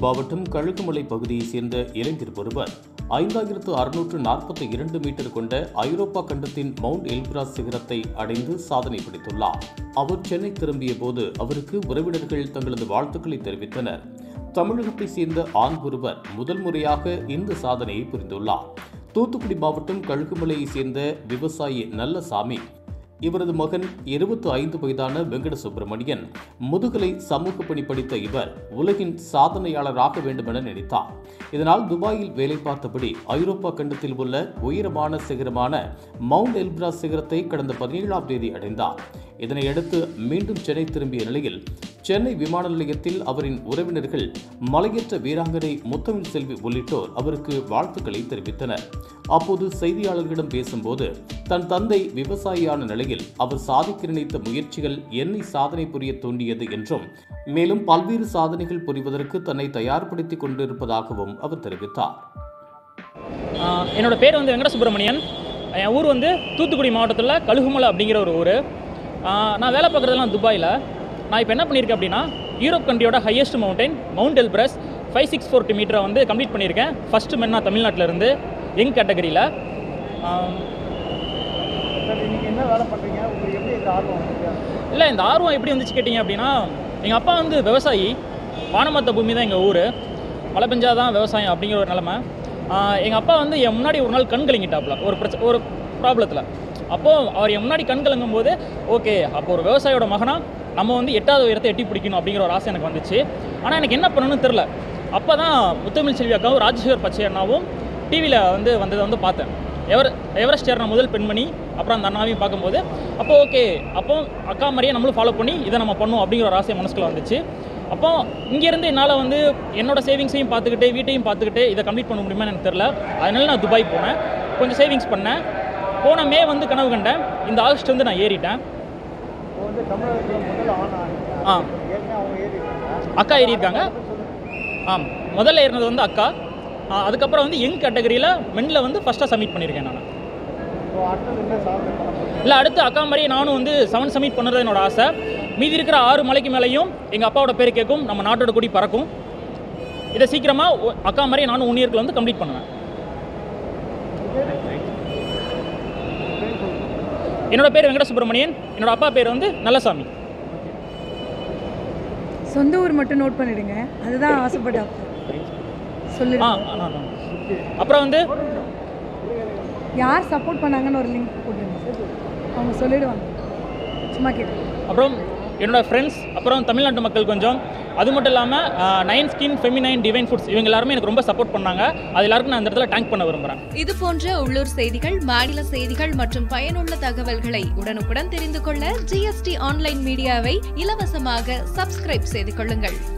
மாவட்டம் கழுகுமலை பகுதியைச் சேர்ந்த இளைஞர் ஒருவர் ஐந்தாயிரத்து அறுநூற்று நாற்பத்தி இரண்டு மீட்டர் கொண்ட ஐரோப்பா கண்டத்தின் மவுண்ட் எல்பிராஸ் சிகரத்தை அடைந்து சாதனை படைத்துள்ளார் அவர் சென்னை திரும்பிய போது அவருக்கு உறவினர்கள் தங்களது வாழ்த்துக்களை தெரிவித்தனர் தமிழகத்தைச் சேர்ந்த ஆண் ஒருவர் முதல் முறையாக இந்த சாதனையை புரிந்துள்ளார் தூத்துக்குடி மாவட்டம் கழுகுமலையைச் சேர்ந்த விவசாயி நல்லசாமி இவரது மகன் இருபத்தி ஐந்து வயதான வெங்கட சுப்பிரமணியன் முதுகலை சமூக பணி படித்த இவர் உலகின் சாதனையாளராக வேண்டுமென நினைத்தார் இதனால் துபாயில் வேலை பார்த்தபடி ஐரோப்பா கண்டத்தில் உள்ள உயரமான சிகரமான மவுண்ட் எல்பிராஸ் சிகரத்தை கடந்த பதினேழாம் தேதி அடைந்தார் இதனையடுத்து மீண்டும் சென்னை திரும்பிய நிலையில் சென்னை விமான நிலையத்தில் அவரின் உறவினர்கள் மலையற்ற வீராங்கனை முத்தமிழ் செல்வி உள்ளிட்டோர் அவருக்கு வாழ்த்துக்களை தெரிவித்தனர் அப்போது செய்தியாளர்களிடம் பேசும்போது தன் தந்தை விவசாயியான நிலையில் அவர் சாதிக்க நினைத்த முயற்சிகள் என்னை சாதனை புரிய தூண்டியது என்றும் மேலும் பல்வேறு சாதனைகள் புரிவதற்கு தன்னை தயார்படுத்திக் கொண்டிருப்பதாகவும் அவர் தெரிவித்தார் ஆஹ் என்னோட பேர் வந்து வெங்கட சுப்பிரமணியன் என் ஊர் வந்து தூத்துக்குடி மாவட்டத்தில் கழுகுமலை அப்படிங்கிற ஒரு ஊர் ஆஹ் நான் வேலை பார்க்குறதெல்லாம் துபாயில் நான் இப்போ என்ன பண்ணியிருக்கேன் அப்படின்னா யூரோப் கண்ட்ரியோட highest mountain mount Elbrus five six forty மீட்டரை வந்து கம்ப்ளீட் பண்ணியிருக்கேன் ஃபஸ்ட்டு மென் நான் தமிழ்நாட்டில் இருந்து யங் கேட்டகரியில் சார் நீங்கள் என்ன வேலை பண்ணுறீங்க உங்களுக்கு எப்படி இந்த ஆர்வம் வந்துருக்கு இல்லை இந்த ஆர்வம் எப்படி வந்துச்சு கேட்டிங்க அப்படின்னா எங்கள் அப்பா வந்து விவசாயி வானமத்த பூமி தான் எங்கள் ஊர் மழை பெஞ்சாதான் விவசாயம் அப்படிங்கிற ஒரு நிலமை எங்கள் அப்பா வந்து என் முன்னாடி ஒரு நாள் கண் கலங்கிட்டாப்புல ஒரு பிரச்ச ஒரு ப்ராப்ளத்தில் அப்போது அவர் என் முன்னாடி கண் கலங்கும் போது ஓகே அப்போ ஒரு விவசாயியோட மகனா நம்ம வந்து எட்டாவது உயரத்தை எட்டி பிடிக்கணும் அப்படிங்கிற ஒரு ஆசை எனக்கு வந்துச்சு ஆனால் எனக்கு என்ன பண்ணணும்னு தெரில அப்போ தான் முத்தமிழ் செல்வி அக்காவும் ராஜசேகர் பச்சை அண்ணாவும் டிவியில் வந்து வந்ததை வந்து பார்த்தேன் எவர் எவரெஸ்ட் ஏறின முதல் பெண்மணி அப்புறம் அந்த அண்ணாவையும் பார்க்கும்போது அப்போ ஓகே அப்போ அக்கா மாதிரியே நம்மளும் ஃபாலோ பண்ணி இதை நம்ம பண்ணும் அப்படிங்கிற ஒரு ஆசை மனசுக்குள்ள வந்துச்சு அப்போ இங்கேருந்து என்னால் வந்து என்னோட சேவிங்ஸையும் பார்த்துக்கிட்டு வீட்டையும் பார்த்துக்கிட்டு இதை கம்ப்ளீட் பண்ண முடியுமான்னு எனக்கு தெரில அதனால நான் துபாய் போனேன் கொஞ்சம் சேவிங்ஸ் பண்ணேன் போன மே வந்து கனவு கண்டேன் இந்த ஆகஸ்ட் வந்து நான் ஏறிட்டேன் இப்போ வந்து தமிழகத்தில் முதல் ஆண் ஆனீங்க ஆ ஏற்கனவே அவங்க ஏறி இருக்காங்க அக்கா ஏறியிருக்காங்க ஆம் முதல்ல ஏறினது வந்து அக்கா ஆ, அதுக்கப்புறம் வந்து யங் கேட்டகரியில் மென்னில் வந்து ஃபஸ்ட்டாக சப்மிட் பண்ணியிருக்கேன் நான் இப்போ அடுத்தது என்ன சாதனை பண்ண போகிறீங்க இல்லை அடுத்து அக்கா மாதிரியே நானும் வந்து செவன் சமிட் பண்ணுறது என்னோட ஆசை மீதி இருக்கிற ஆறு மலைக்கு மேலேயும் எங்கள் அப்பாவோட பேர் கேட்கும் நம்ம நாட்டோட கொடி பறக்கும் இதை சீக்கிரமாக அக்கா மாதிரியே நானும் ஒன் இயர்க்கில் வந்து கம்ப்ளீட் பண்ணுவேன் என்னோட பேர் வெங்கட சுப்பிரமணியன் என்னோட அப்பா பேர் வந்து நல்லசாமி சொந்த ஊர் மட்டும் நோட் பண்ணிடுங்க அதுதான் ஆசைப்பட்டேன் ஆ சொல்லிடுங்க ஆ, ஆ. அப்புறம் வந்து யார் சப்போர்ட் பண்ணாங்கன்னு ஒரு லிங்க் போட்டுருங்க அவங்க சொல்லிடுவாங்க சும்மா கேட்டு அப்புறம் என்னோட ஃப்ரெண்ட்ஸ் அப்புறம் தமிழ்நாட்டு மக்கள் கொஞ்சம் அது மட்டும் இல்லாமல் nine skin feminine divine foods இவங்க எல்லாருமே எனக்கு ரொம்ப சப்போர்ட் பண்ணாங்க அது எல்லாருக்கும் நான் இந்த இடத்துல தேங்க் பண்ண விரும்புகிறேன் இது போன்ற உள்ளூர் செய்திகள் மாநில செய்திகள் மற்றும் பயனுள்ள தகவல்களை உடனுக்குடன் தெரிந்து கொள்ள ஜிஎஸ்டி ஆன்லைன் மீடியாவை இலவசமாக சப்ஸ்கிரைப் செய்து கொள்ளுங்கள்